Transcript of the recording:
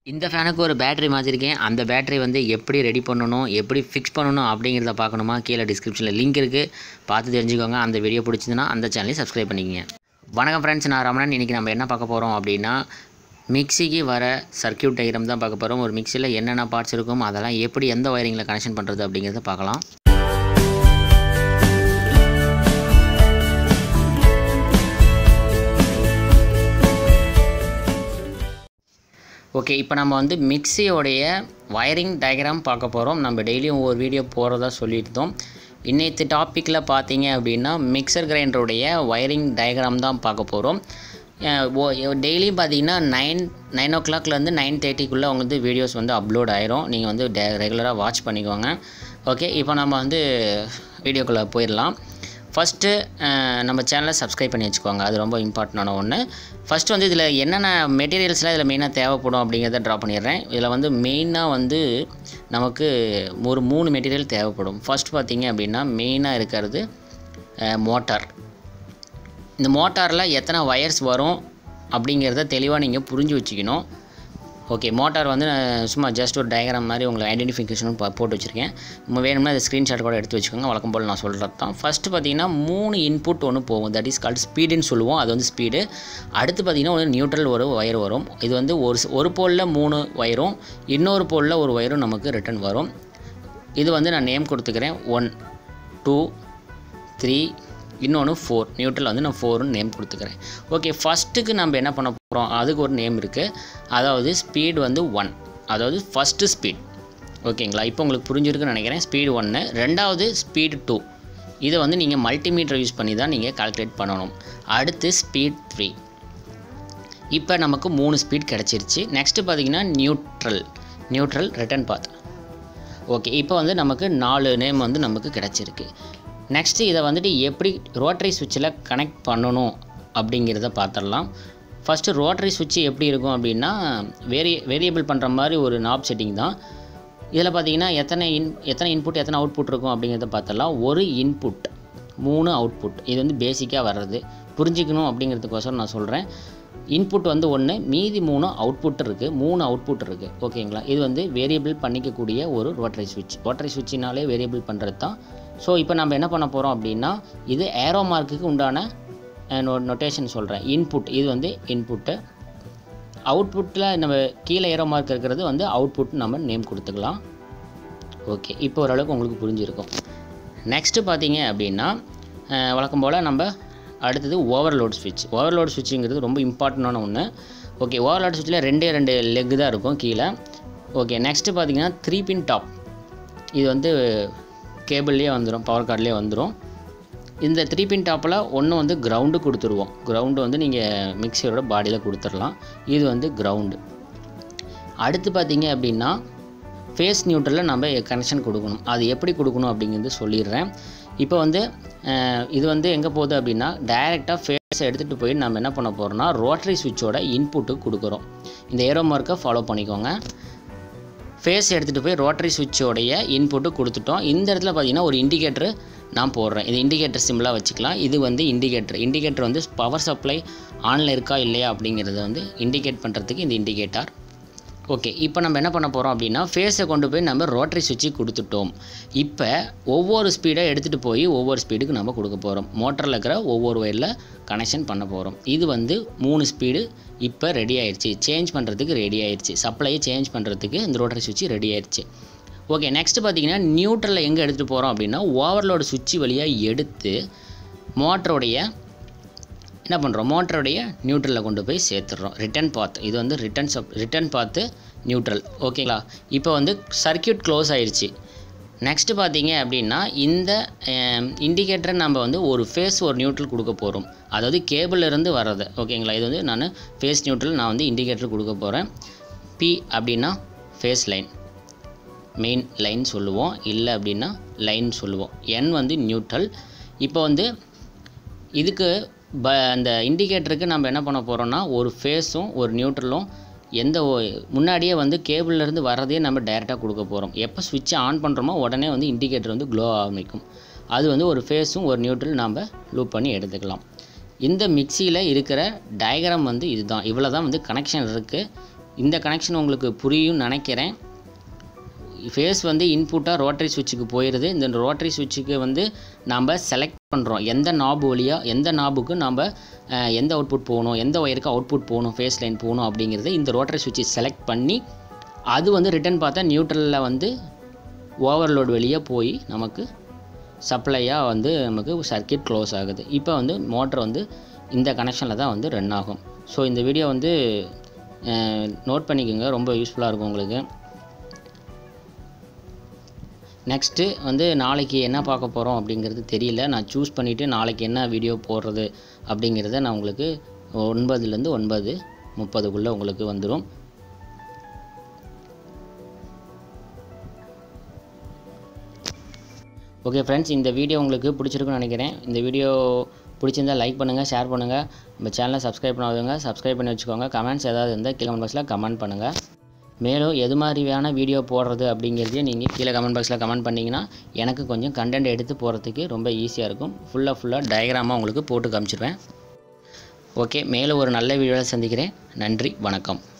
இந்த ஃபேனுக்கு ஒரு பேட்டரி மாற்றிருக்கேன் அந்த பேட்டரி வந்து எப்படி ரெடி பண்ணணும் எப்படி ஃபிக்ஸ் பண்ணணும் அப்படிங்கிறத பார்க்கணுமா கீழே டிஸ்கிரிப்ஷனில் லிங்க் இருக்குது பார்த்து தெரிஞ்சுக்கோங்க அந்த வீடியோ பிடிச்சிருந்துன்னா அந்த சேனலையும் சப்ஸ்கிரைப் பண்ணிக்கங்க வணக்கம் ஃப்ரெண்ட்ஸ் நான் ரமணன் இன்றைக்கி நம்ம என்ன பார்க்க போகிறோம் அப்படின்னா மிக்சிக்கு வர சர்க்கியூட் டயக்ராம் தான் பார்க்க போகிறோம் ஒரு மிக்சியில் என்னென்ன பார்ட்ஸ் இருக்கும் அதெல்லாம் எப்படி எந்த வயரிங்கில் கனெக்ஷன் பண்ணுறது அப்படிங்கிறத பார்க்கலாம் ஓகே இப்போ நம்ம வந்து மிக்சியோடைய வயரிங் டயக்ராம் பார்க்க போகிறோம் நம்ம டெய்லியும் ஒவ்வொரு வீடியோ போகிறதா சொல்லியிருந்தோம் இன்னைத்து டாப்பிக்கில் பார்த்தீங்க அப்படின்னா மிக்சர் கிரைண்டருடைய வயரிங் டயக்ராம் தான் பார்க்க போகிறோம் டெய்லியும் பார்த்தீங்கன்னா நைன் நைன் ஓ கிளாக்லேருந்து நைன் தேர்ட்டிக்குள்ளே வந்து வீடியோஸ் வந்து அப்லோட் ஆயிரும் நீங்கள் வந்து டே ரெகுலராக வாட்ச் பண்ணிக்கோங்க ஓகே இப்போ நம்ம வந்து வீடியோக்குள்ளே போயிடலாம் ஃபஸ்ட்டு நம்ம சேனலை சப்ஸ்கிரைப் பண்ணி வச்சுக்கோங்க அது ரொம்ப இம்பார்ட்டண்டான ஒன்று ஃபஸ்ட்டு வந்து இதில் என்னென்ன மெட்டீரியல்ஸ்லாம் இதில் மெயினாக தேவைப்படும் அப்படிங்கிறத ட்ரா பண்ணிடுறேன் இதில் வந்து மெயினாக வந்து நமக்கு ஒரு மூணு மெட்டீரியல் தேவைப்படும் ஃபஸ்ட் பார்த்திங்க அப்படின்னா மெயினாக இருக்கிறது மோட்டார் இந்த மோட்டாரில் எத்தனை வயர்ஸ் வரும் அப்படிங்கிறத தெளிவாக நீங்கள் புரிஞ்சு வச்சுக்கணும் ஓகே மோட்டார் வந்து நான் சும்மா ஜஸ்ட் ஒரு டயக்ராம் மாதிரி உங்களை ஐடென்டிஃபிகேஷன் போட்டு வச்சுருக்கேன் நம்ம வேணும்னா அதை ஸ்க்ரீன்ஷாட் கூட எடுத்து வச்சுக்கோங்க வழக்கம் போல் நான் சொல்கிறது தான் ஃபஸ்ட்டு பார்த்தீங்கன்னா மூணு இன்புட் ஒன்று போகும் தட் இஸ் கால்ட் ஸ்பீடுன்னு சொல்லுவோம் அது வந்து ஸ்பீடு அடுத்து பார்த்திங்கன்னா ஒரு நியூட்ரல் ஒரு ஒயர் வரும் இது வந்து ஒரு ஒரு போலில் மூணு ஒயரும் இன்னொரு போலில் ஒரு ஒயரும் நமக்கு ரிட்டன் வரும் இது வந்து நான் நேம் கொடுத்துக்கிறேன் ஒன் டூ த்ரீ இன்னொன்று ஃபோர் நியூட்ரல் வந்து நான் ஃபோர்னு நேம் கொடுத்துக்கிறேன் ஓகே ஃபஸ்ட்டுக்கு நம்ம என்ன பண்ண போகிறோம் அதுக்கு ஒரு நேம் இருக்குது அதாவது ஸ்பீடு வந்து ஒன் அதாவது ஃபஸ்ட்டு ஸ்பீட் ஓகேங்களா இப்போ உங்களுக்கு புரிஞ்சிருக்குன்னு நினைக்கிறேன் ஸ்பீடு ஒன்று ரெண்டாவது ஸ்பீடு டூ இதை வந்து நீங்கள் மல்டிமீட்டர் யூஸ் பண்ணி தான் நீங்கள் கால்குலேட் பண்ணணும் அடுத்து ஸ்பீட் த்ரீ இப்போ நமக்கு மூணு ஸ்பீட் கிடச்சிருச்சு நெக்ஸ்ட்டு பார்த்தீங்கன்னா neutral neutral return path okay இப்போ வந்து நமக்கு நாலு நேம் வந்து நமக்கு கிடச்சிருக்கு நெக்ஸ்ட்டு இதை வந்துட்டு எப்படி ரோட்டரி சுவிட்சில் கனெக்ட் பண்ணணும் அப்படிங்கிறத பார்த்துடலாம் ஃபஸ்ட்டு ரோட்டரி சுவிட்ச் எப்படி இருக்கும் அப்படின்னா வேரிய வேரியபிள் பண்ணுற மாதிரி ஒரு நாப் செட்டிங் தான் இதில் பார்த்தீங்கன்னா எத்தனை இன் எத்தனை இன்புட் எத்தனை அவுட்புட் இருக்கும் அப்படிங்கிறத பார்த்துடலாம் ஒரு இன்புட் மூணு அவுட்புட் இது வந்து பேசிக்காக வர்றது புரிஞ்சிக்கணும் அப்படிங்கிறதுக்கோசரம் நான் சொல்கிறேன் இன்புட் வந்து ஒன்று மீதி மூணு அவுட்புட் இருக்குது மூணு அவுட்புட் இருக்குது ஓகேங்களா இது வந்து வேரியபிள் பண்ணிக்கக்கூடிய ஒரு ரோட்டரி சுவிட்ச் ரோட்டரி சுவிட்சினாலே வேரியபிள் பண்ணுறது தான் ஸோ இப்போ நம்ம என்ன பண்ண போகிறோம் அப்படின்னா இது ஏரோ மார்க்குக்கு உண்டான நோ நொட்டேஷன் சொல்கிறேன் இன்புட் இது வந்து இன்புட்டு அவுட்புட்டில் நம்ம கீழே ஏரோ மார்க் இருக்கிறது வந்து அவுட்புட் நம்ம நேம் கொடுத்துக்கலாம் ஓகே இப்போ ஓரளவுக்கு உங்களுக்கு புரிஞ்சிருக்கும் நெக்ஸ்ட்டு பார்த்தீங்க அப்படின்னா வழக்கம் போல் நம்ம அடுத்தது ஓவர்லோட் ஸ்விட்ச் ஓவர்லோட் ஸ்விட்சுங்கிறது ரொம்ப இம்பார்ட்டண்டான ஒன்று ஓகே ஓவர்லோட் ஸ்விட்சில் ரெண்டே ரெண்டு லெக் தான் இருக்கும் கீழே ஓகே நெக்ஸ்ட்டு பார்த்தீங்கன்னா த்ரீ பின் டாப் இது வந்து கேபிள்லேயே வந்துடும் பவர் கார்ட்லேயே வந்துடும் இந்த த்ரீ பின் டாப்பில் ஒன்று வந்து கிரவுண்டு கொடுத்துருவோம் கிரவுண்டு வந்து நீங்கள் மிக்சியோட பாடியில் கொடுத்துடலாம் இது வந்து கிரவுண்டு அடுத்து பார்த்தீங்க அப்படின்னா ஃபேஸ் நியூட்ரலில் நம்ம கனெக்ஷன் கொடுக்கணும் அது எப்படி கொடுக்கணும் அப்படிங்கிறது சொல்லிடுறேன் இப்போ வந்து இது வந்து எங்கே போகுது அப்படின்னா டைரெக்டாக ஃபேஸை எடுத்துகிட்டு போய் நம்ம என்ன பண்ண போகிறோம்னா ரோட்டரி சுவிட்சோட இன்புட்டு கொடுக்குறோம் இந்த ஏரோ மார்க்கை ஃபாலோ பண்ணிக்கோங்க ஃபேஸ் எடுத்துகிட்டு போய் ரோட்டரி சுவிட்சோடைய இன்புட்டு கொடுத்துட்டோம் இந்த இடத்துல பார்த்தீங்கன்னா ஒரு இண்டிகேட்டர் நான் போடுறேன் இது இண்டிகேட்டர் சிம்பிளாக வச்சுக்கலாம் இது வந்து இண்டிகேட்டர் இண்டிகேட்டர் வந்து பவர் சப்ளை ஆனில் இருக்கா இல்லையா அப்படிங்கிறத வந்து இண்டிகேட் பண்ணுறதுக்கு இந்த இண்டிகேட்டர் ஓகே இப்போ நம்ம என்ன பண்ண போகிறோம் அப்படின்னா ஃபேஸை கொண்டு போய் நம்ம ரோட்டரி சுவிட்சு கொடுத்துட்டோம் இப்போ ஒவ்வொரு ஸ்பீடை எடுத்துகிட்டு போய் ஒவ்வொரு ஸ்பீடுக்கு நம்ம கொடுக்க போகிறோம் மோட்டரில் இருக்கிற ஒவ்வொரு ஒயரில் கனெக்ஷன் பண்ண போகிறோம் இது வந்து மூணு ஸ்பீடு இப்போ ரெடி ஆயிடுச்சு சேஞ்ச் பண்ணுறதுக்கு ரெடி ஆயிடுச்சு சப்ளையை சேஞ்ச் பண்ணுறதுக்கு இந்த ரோட்டரி சுவிட்சு ரெடி ஆயிடுச்சு ஓகே நெக்ஸ்ட்டு பார்த்தீங்கன்னா நியூட்ரலில் எங்கே எடுத்துகிட்டு போகிறோம் அப்படின்னா ஓவர்லோடு சுவிட்சு வழியாக எடுத்து மோட்டருடைய என்ன பண்ணுறோம் மோட்டருடைய நியூட்ரலில் கொண்டு போய் சேர்த்துடுறோம் ரிட்டன் பாத் இது வந்து return sub return path neutral ஓகேங்களா இப்போ வந்து சர்க்கியூட் க்ளோஸ் ஆயிடுச்சு நெக்ஸ்ட்டு பார்த்தீங்க அப்படின்னா இந்த இண்டிகேட்டரை நம்ம வந்து ஒரு ஃபேஸ் ஒரு நியூட்ரல் கொடுக்க போகிறோம் அதாவது கேபிளிருந்து வர்றது ஓகேங்களா இது வந்து நான் ஃபேஸ் நியூட்ரல் நான் வந்து இண்டிகேட்டர் கொடுக்க போகிறேன் பி அப்படின்னா ஃபேஸ் லைன் மெயின் லைன் சொல்லுவோம் இல்லை அப்படின்னா லைன் சொல்லுவோம் என் வந்து நியூட்ரல் இப்போ வந்து இதுக்கு ப அந்த இண்டிகேட்டருக்கு நம்ம என்ன பண்ண போகிறோம்னா ஒரு ஃபேஸும் ஒரு நியூட்ரலும் எந்த முன்னாடியே வந்து கேபிள்லேருந்து வர்றதையே நம்ம டைரெக்டாக கொடுக்க போகிறோம் எப்போ சுவிட்சை ஆன் பண்ணுறோமோ உடனே வந்து இண்டிகேட்டர் வந்து க்ளோ ஆரம்பிக்கும் அது வந்து ஒரு ஃபேஸும் ஒரு நியூட்ரல் நம்ம லூப் பண்ணி எடுத்துக்கலாம் இந்த மிக்சியில் இருக்கிற டயக்ராம் வந்து இதுதான் இவ்வளோ தான் வந்து கனெக்ஷன் இருக்குது இந்த கனெக்ஷன் உங்களுக்கு புரியும் நினைக்கிறேன் ஃபேஸ் வந்து இன்புட்டாக ரோட்டரி சுவிட்சுக்கு போயிடுது இந்த ரோட்டரி சுவிட்சுக்கு வந்து நாம் செலக்ட் பண்ணுறோம் எந்த நாபு வழியாக எந்த நாபுக்கு நாம் எந்த அவுட்புட் போகணும் எந்த ஒயருக்கு அவுட்புட் போகணும் ஃபேஸ் லைன் போகணும் அப்படிங்கிறது இந்த ரோட்டரி சுவிட்சை செலக்ட் பண்ணி அது வந்து ரிட்டன் பார்த்தா நியூட்ரலில் வந்து ஓவர்லோட் வெளியே போய் நமக்கு சப்ளையாக வந்து நமக்கு சர்க்கியூட் க்ளோஸ் ஆகுது இப்போ வந்து மோட்டர் வந்து இந்த கனெக்ஷனில் தான் வந்து ரன் ஆகும் ஸோ இந்த வீடியோ வந்து நோட் பண்ணிக்கோங்க ரொம்ப யூஸ்ஃபுல்லாக இருக்கும் உங்களுக்கு நெக்ஸ்ட்டு வந்து நாளைக்கு என்ன பார்க்க போகிறோம் அப்படிங்கிறது தெரியல நான் சூஸ் பண்ணிவிட்டு நாளைக்கு என்ன வீடியோ போடுறது அப்படிங்கிறத நான் உங்களுக்கு ஒன்பதுலேருந்து ஒன்பது முப்பதுக்குள்ளே உங்களுக்கு வந்துடும் ஓகே ஃப்ரெண்ட்ஸ் இந்த வீடியோ உங்களுக்கு பிடிச்சிருக்குன்னு நினைக்கிறேன் இந்த வீடியோ பிடிச்சிருந்தா லைக் பண்ணுங்கள் ஷேர் பண்ணுங்கள் நம்ம சேனலை சப்ஸ்கிரைப் பண்ணாதவங்க சப்ஸ்கிரைப் பண்ணி வச்சுக்கோங்க கமெண்ட்ஸ் ஏதாவது இருந்தால் கீழே கமெண்ட் பாக்ஸில் கமெண்ட் பண்ணுங்கள் மேலும் எது மாதிரியான வீடியோ போடுறது அப்படிங்கிறதையும் நீங்கள் கீழே கமெண்ட் பாக்ஸில் கமெண்ட் பண்ணிங்கன்னா எனக்கு கொஞ்சம் கண்டென்ட் எடுத்து போகிறதுக்கு ரொம்ப ஈஸியாக இருக்கும் ஃபுல்லாக ஃபுல்லாக டயக்ராமாக உங்களுக்கு போட்டு காமிச்சிருவேன் ஓகே மேலும் ஒரு நல்ல வீடியோவில் சந்திக்கிறேன் நன்றி வணக்கம்